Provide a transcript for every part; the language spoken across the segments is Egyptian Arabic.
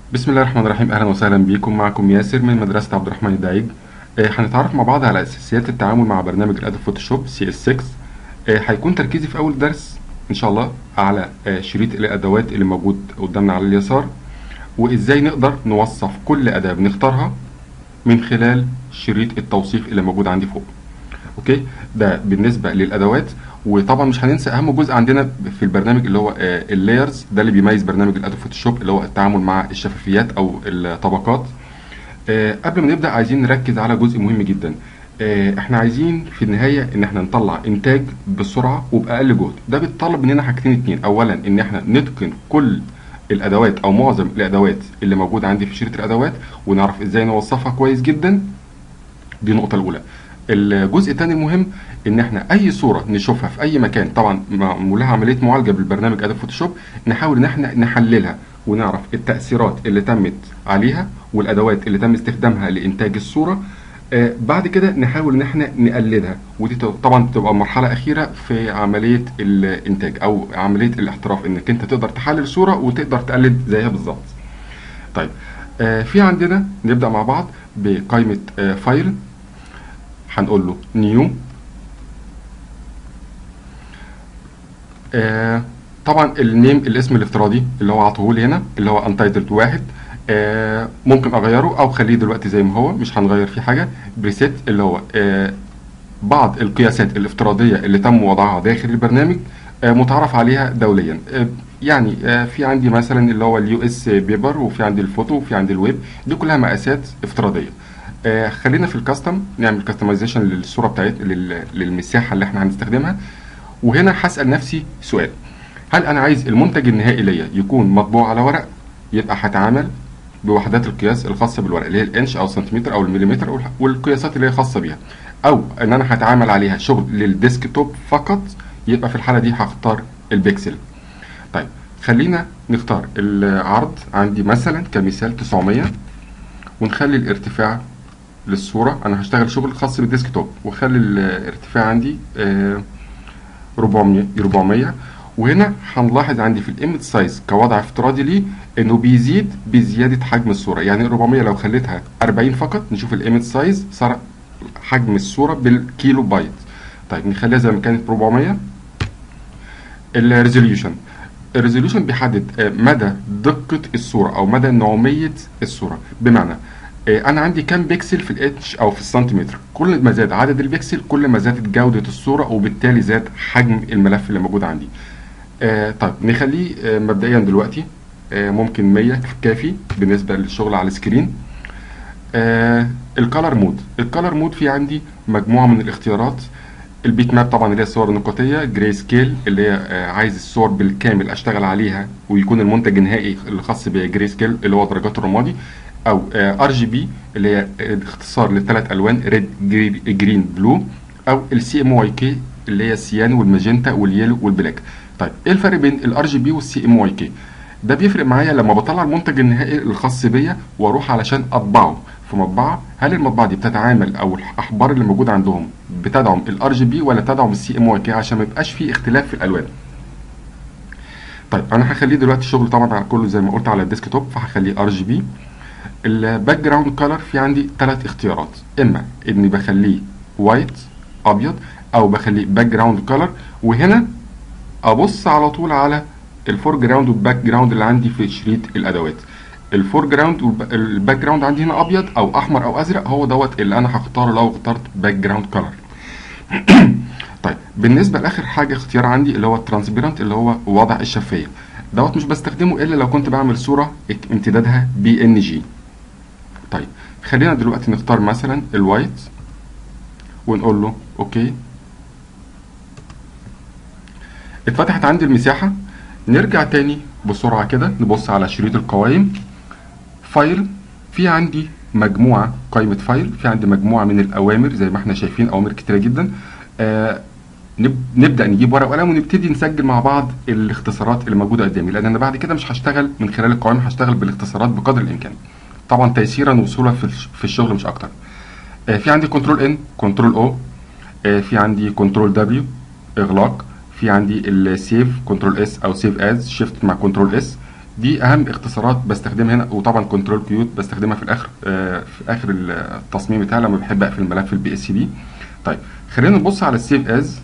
بسم الله الرحمن الرحيم اهلا وسهلا بكم معكم ياسر من مدرسه عبد الرحمن الدعيج آه، هنتعرف مع بعض على اساسيات التعامل مع برنامج الادوب فوتوشوب سي اس 6 آه، هيكون تركيزي في اول درس ان شاء الله على آه، شريط الادوات اللي موجود قدامنا على اليسار وازاي نقدر نوصف كل اداه بنختارها من خلال شريط التوصيف اللي موجود عندي فوق اوكي ده بالنسبه للادوات وطبعا مش هننسى اهم جزء عندنا في البرنامج اللي هو اللايرز ده اللي بيميز برنامج الادوب فوتوشوب اللي هو التعامل مع الشفافيات او الطبقات آه، قبل ما نبدا عايزين نركز على جزء مهم جدا آه، احنا عايزين في النهايه ان احنا نطلع انتاج بسرعه وباقل جهد ده بيتطلب مننا حاجتين اتنين اولا ان احنا نتقن كل الادوات او معظم الادوات اللي موجوده عندي في شريط الادوات ونعرف ازاي نوصفها كويس جدا دي النقطه الاولى الجزء الثاني المهم ان احنا اي صوره نشوفها في اي مكان طبعا معمول لها عمليه معالجه بالبرنامج ادوب فوتوشوب نحاول ان احنا نحللها ونعرف التاثيرات اللي تمت عليها والادوات اللي تم استخدامها لانتاج الصوره آه بعد كده نحاول ان احنا نقلدها ودي طبعا بتبقى مرحله اخيره في عمليه الانتاج او عمليه الاحتراف انك انت تقدر تحلل صوره وتقدر تقلد زيها بالظبط طيب آه في عندنا نبدا مع بعض بقائمه آه فايل هنقول له نيو آه طبعا النيم الاسم الافتراضي اللي هو عطوه هنا اللي هو انتايتلد واحد آه ممكن اغيره او خليه دلوقتي زي ما هو مش هنغير فيه حاجه بريسيت اللي هو آه بعض القياسات الافتراضيه اللي تم وضعها داخل البرنامج آه متعرف عليها دوليا آه يعني آه في عندي مثلا اللي هو اليو اس بيبر وفي عندي الفوتو وفي عندي الويب دي كلها مقاسات افتراضيه آه خلينا في الكاستم نعمل كاستمايزيشن للصوره بتاعت للمساحه اللي احنا هنستخدمها وهنا هسال نفسي سؤال هل انا عايز المنتج النهائي ليا يكون مطبوع على ورق يبقى هتعامل بوحدات القياس الخاصه بالورق اللي هي الانش او السنتيمتر او المليمتر والقياسات اللي هي خاصه بيها او ان انا هتعامل عليها شغل للديسكتوب فقط يبقى في الحاله دي هختار البكسل طيب خلينا نختار العرض عندي مثلا كمثال 900 ونخلي الارتفاع للصوره انا هشتغل شغل خاص بالديسكتوب واخلي الارتفاع عندي آه 400 400 وهنا هنلاحظ عندي في الايمج سايز كوضع افتراضي ليه انه بيزيد بزياده حجم الصوره يعني 400 لو خليتها 40 فقط نشوف الايمج سايز صار حجم الصوره بالكيلو بايت طيب نخليها زي ما كانت 400 الريزوليوشن الريزوليوشن بيحدد مدى دقه الصوره او مدى نعوميه الصوره بمعنى انا عندي كام بكسل في الاتش او في السنتيمتر كل ما زاد عدد البكسل كل ما زادت جوده الصوره وبالتالي زاد حجم الملف اللي موجود عندي آه طيب نخليه آه مبدئيا دلوقتي آه ممكن 100 كافي بالنسبه للشغل على السكرين آه الكالر مود الكالر مود في عندي مجموعه من الاختيارات البيت ماب طبعا اللي هي الصور النقطيه جراي سكيل اللي هي آه عايز الصور بالكامل اشتغل عليها ويكون المنتج النهائي الخاص بجراي سكيل اللي هو درجات الرمادي او ار جي بي اللي هي اختصار للثلاث الوان ريد جرين بلو او السي ام واي كي اللي هي السيان والماجنتا واليلو والبلاك طيب ايه الفرق بين الار جي بي والسي ام واي كي ده بيفرق معايا لما بطلع المنتج النهائي الخاص بيا واروح علشان اطبعه في مطبعه هل المطبعه دي بتتعامل او الاحبار اللي موجوده عندهم بتدعم الار جي بي ولا تدعم السي ام واي كي عشان ما يبقاش في اختلاف في الالوان طيب انا هخليه دلوقتي الشغل طبعا على كله زي ما قلت على الديسك توب فهخليه ار جي بي الباك جراوند كلر في عندي ثلاث اختيارات اما اني بخليه وايت ابيض او بخليه باك جراوند كلر وهنا ابص على طول على الفور جراوند والباك جراوند اللي عندي في شريط الادوات الفور جراوند والباك جراوند عندي هنا ابيض او احمر او ازرق هو دوت اللي انا هختاره لو اخترت باك جراوند كلر طيب بالنسبه لاخر حاجه اختيار عندي اللي هو الترانسبيرنت اللي هو وضع الشفافيه دوت مش بستخدمه الا لو كنت بعمل صوره امتدادها بي ان جي طيب خلينا دلوقتي نختار مثلا الوايت ونقول له اوكي اتفتحت عندي المساحة نرجع تاني بسرعة كده نبص على شريط القوائم فايل في عندي مجموعة قائمة فايل في عندي مجموعة من الأوامر زي ما احنا شايفين أوامر كتيرة جدا آه نبدأ نجيب ورقة وقلم ونبتدي نسجل مع بعض الاختصارات اللي موجودة قدامي لأن أنا بعد كده مش هشتغل من خلال القوائم هشتغل بالاختصارات بقدر الإمكان طبعا تيسيرا وصولا في الشغل مش اكتر آه في عندي كنترول ان كنترول او آه في عندي كنترول دبليو اغلاق في عندي السيف كنترول اس او سيف از شيفت مع كنترول اس دي اهم اختصارات بستخدمها هنا وطبعا كنترول كيوت بستخدمها في الاخر آه في اخر التصميم بتاعي لما بحب اقفل الملف البي اس دي طيب خلينا نبص على السيف از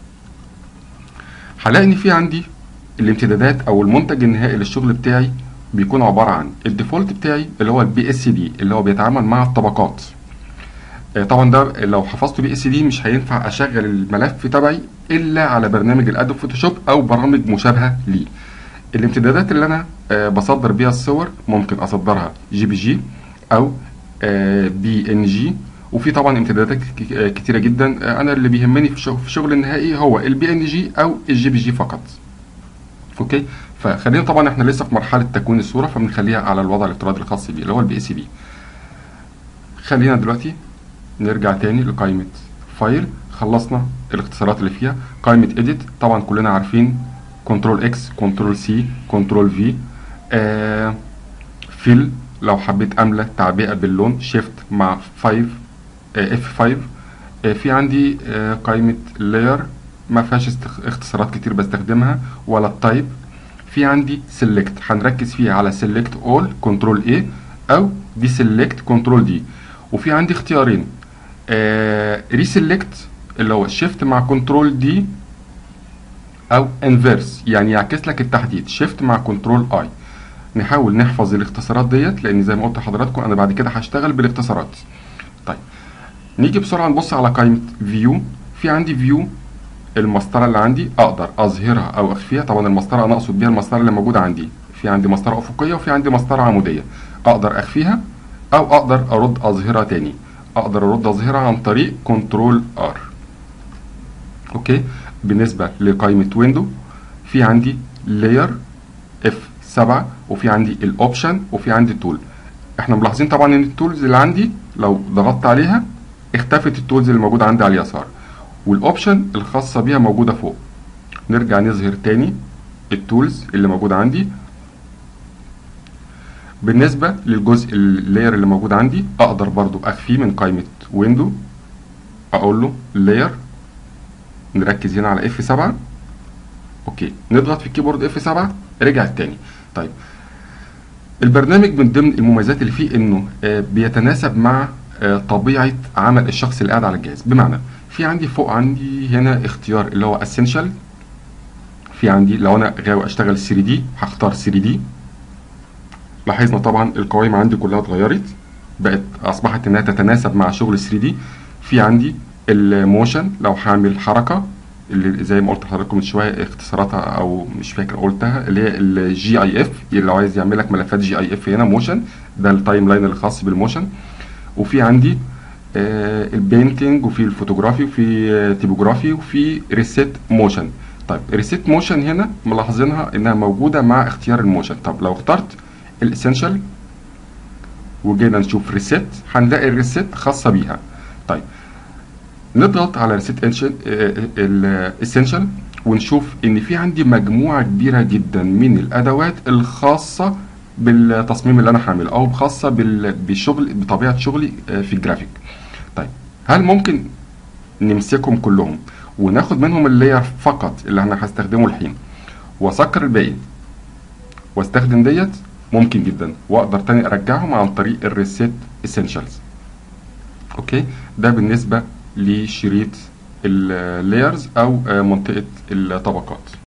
هلاقي ان في عندي الامتدادات او المنتج النهائي للشغل بتاعي بيكون عباره عن الديفولت بتاعي اللي هو البي اس دي اللي هو بيتعامل مع الطبقات آه طبعا ده لو حفظت بي اس دي مش هينفع اشغل الملف تبعي الا على برنامج الادوب فوتوشوب او برامج مشابهه ليه الامتدادات اللي انا آه بصدر بيها الصور ممكن اصدرها جي بي جي او آه بي ان جي وفي طبعا امتدادات كتيره جدا آه انا اللي بيهمني في الشغل, في الشغل النهائي هو البي ان جي او الجي بي جي فقط اوكي فخلينا طبعا احنا لسه في مرحله تكوين الصوره فبنخليها على الوضع الافتراضي الخاص بيه اللي هو البي اس بي خلينا دلوقتي نرجع تاني لقائمه فايل خلصنا الاختصارات اللي فيها قائمه اديت طبعا كلنا عارفين كنترول اكس كنترول سي كنترول في آه فيل لو حبيت املى تعبئه باللون شيفت مع 5 اف 5 آه في عندي آه قائمه لاير ما فيهاش اختصارات كتير بستخدمها ولا التايب في عندي سيلكت هنركز فيها على سيلكت اول كنترول اي او دي سيلكت كنترول دي وفي عندي اختيارين ريسيلكت اللي هو شيفت مع كنترول دي او انفيرس يعني يعكس لك التحديد شيفت مع كنترول اي نحاول نحفظ الاختصارات ديت لان زي ما قلت لحضراتكم انا بعد كده هشتغل بالاختصارات طيب نيجي بسرعه نبص على قائمه فيو في عندي فيو المسطره اللي عندي اقدر اظهرها او اخفيها طبعا المسطره انا اقصد بيها المسطره اللي موجوده عندي في عندي مسطره افقيه وفي عندي مسطره عموديه اقدر اخفيها او اقدر ارد اظهرها تاني اقدر ارد اظهرها عن طريق كنترول ار اوكي بالنسبه لقائمه ويندو في عندي لاير اف 7 وفي عندي الاوبشن وفي عندي التول احنا ملاحظين طبعا ان التولز اللي عندي لو ضغطت عليها اختفت التولز اللي موجوده عندي على اليسار والاوبشن الخاصه بيها موجوده فوق نرجع نظهر تاني التولز اللي موجوده عندي بالنسبه للجزء اللاير اللي موجود عندي اقدر برضو اخفيه من قائمه ويندو اقول له لاير نركز هنا على اف 7 اوكي نضغط في الكيبورد اف 7 رجع تاني طيب البرنامج من ضمن المميزات اللي فيه انه آه بيتناسب مع آه طبيعه عمل الشخص اللي قاعد على الجهاز بمعنى في عندي فوق عندي هنا اختيار اللي هو اسينشال في عندي لو انا غاوي اشتغل 3 دي هختار 3 دي لاحظنا طبعا القوائم عندي كلها اتغيرت بقت اصبحت انها تتناسب مع شغل 3 دي في عندي الموشن لو هعمل حركه اللي زي ما قلت لحضراتكم من شويه اختصاراتها او مش فاكر قلتها اللي هي الجي اي اف لو عايز يعمل لك ملفات جي اي اف هنا موشن ده التايم لاين الخاص بالموشن وفي عندي آه البينتنج وفي الفوتوغرافي وفي آه تيبوجرافي وفي ريسيت موشن طيب ريسيت موشن هنا ملاحظينها انها موجوده مع اختيار الموشن طب لو اخترت الاسينشال وجينا نشوف ريسيت هنلاقي الريسيت خاصه بيها طيب نضغط على ريسيت الاسينشال ونشوف ان في عندي مجموعه كبيره جدا من الادوات الخاصه بالتصميم اللي انا هعمله او خاصه بالشغل بطبيعه شغلي في الجرافيك طيب هل ممكن نمسكهم كلهم وناخد منهم اللاير فقط اللي انا هستخدمه الحين واسكر الباقي واستخدم ديت ممكن جدا واقدر تاني ارجعهم عن طريق الريسيت اسينشالز اوكي ده بالنسبه لشريط اللايرز او منطقه الطبقات